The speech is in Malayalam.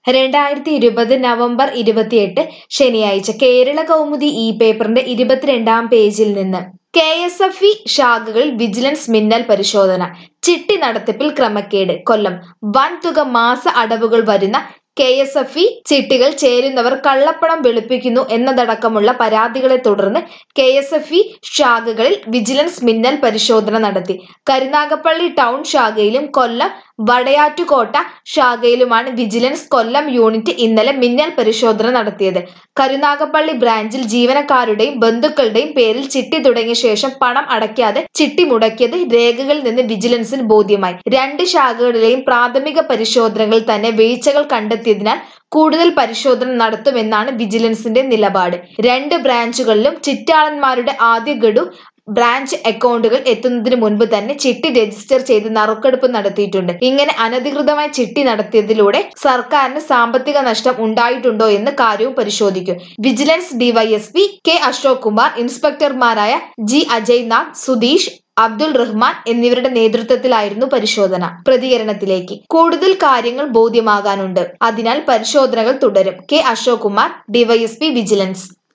രണ്ടായിരത്തി ഇരുപത് നവംബർ ഇരുപത്തിയെട്ട് ശനിയാഴ്ച കേരള കൗമുദി ഈ പേപ്പറിന്റെ ഇരുപത്തിരണ്ടാം പേജിൽ നിന്ന് കെ എസ് എഫ് ഇ ശാഖകളിൽ വിജിലൻസ് മിന്നൽ പരിശോധന ചിട്ടി നടത്തിപ്പിൽ ക്രമക്കേട് കൊല്ലം വൻതുക മാസ അടവുകൾ വരുന്ന കെ എസ് എഫ് ഇ ചിട്ടികൾ ചേരുന്നവർ കള്ളപ്പണം വെളുപ്പിക്കുന്നു എന്നതടക്കമുള്ള പരാതികളെ തുടർന്ന് കെ എസ് എഫ് ഇ ശാഖകളിൽ വിജിലൻസ് മിന്നൽ പരിശോധന നടത്തി കരുനാഗപ്പള്ളി ടൗൺ ശാഖയിലും കൊല്ലം വടയാറ്റുകോട്ട ശാഖയിലുമാണ് വിജിലൻസ് കൊല്ലം യൂണിറ്റ് ഇന്നലെ മിന്നൽ പരിശോധന നടത്തിയത് കരുനാഗപ്പള്ളി ബ്രാഞ്ചിൽ ജീവനക്കാരുടെയും ബന്ധുക്കളുടെയും പേരിൽ ചിട്ടി തുടങ്ങിയ ശേഷം പണം അടയ്ക്കാതെ ചിട്ടി മുടക്കിയത് രേഖകളിൽ നിന്ന് വിജിലൻസിന് ബോധ്യമായി രണ്ട് ശാഖകളിലെയും പ്രാഥമിക പരിശോധനകളിൽ തന്നെ വീഴ്ചകൾ കണ്ടെത്തിയതിനാൽ കൂടുതൽ പരിശോധന നടത്തുമെന്നാണ് വിജിലൻസിന്റെ നിലപാട് രണ്ട് ബ്രാഞ്ചുകളിലും ചിറ്റാളന്മാരുടെ ആദ്യ ഗഡു ബ്രാഞ്ച് അക്കൗണ്ടുകൾ എത്തുന്നതിന് മുൻപ് തന്നെ ചിട്ടി രജിസ്റ്റർ ചെയ്ത് നറുക്കെടുപ്പ് നടത്തിയിട്ടുണ്ട് ഇങ്ങനെ അനധികൃതമായി ചിട്ടി നടത്തിയതിലൂടെ സർക്കാരിന് സാമ്പത്തിക നഷ്ടം ഉണ്ടായിട്ടുണ്ടോ എന്ന് കാര്യവും പരിശോധിക്കും vigilance DYSP K Ashok Kumar ഇൻസ്പെക്ടർമാരായ ജി അജയ് നാഥ് സുധീഷ് അബ്ദുൾ റഹ്മാൻ എന്നിവരുടെ നേതൃത്വത്തിലായിരുന്നു പരിശോധന പ്രതികരണത്തിലേക്ക് കൂടുതൽ കാര്യങ്ങൾ ബോധ്യമാകാനുണ്ട് അതിനാൽ പരിശോധനകൾ തുടരും K Ashok Kumar DYSP vigilance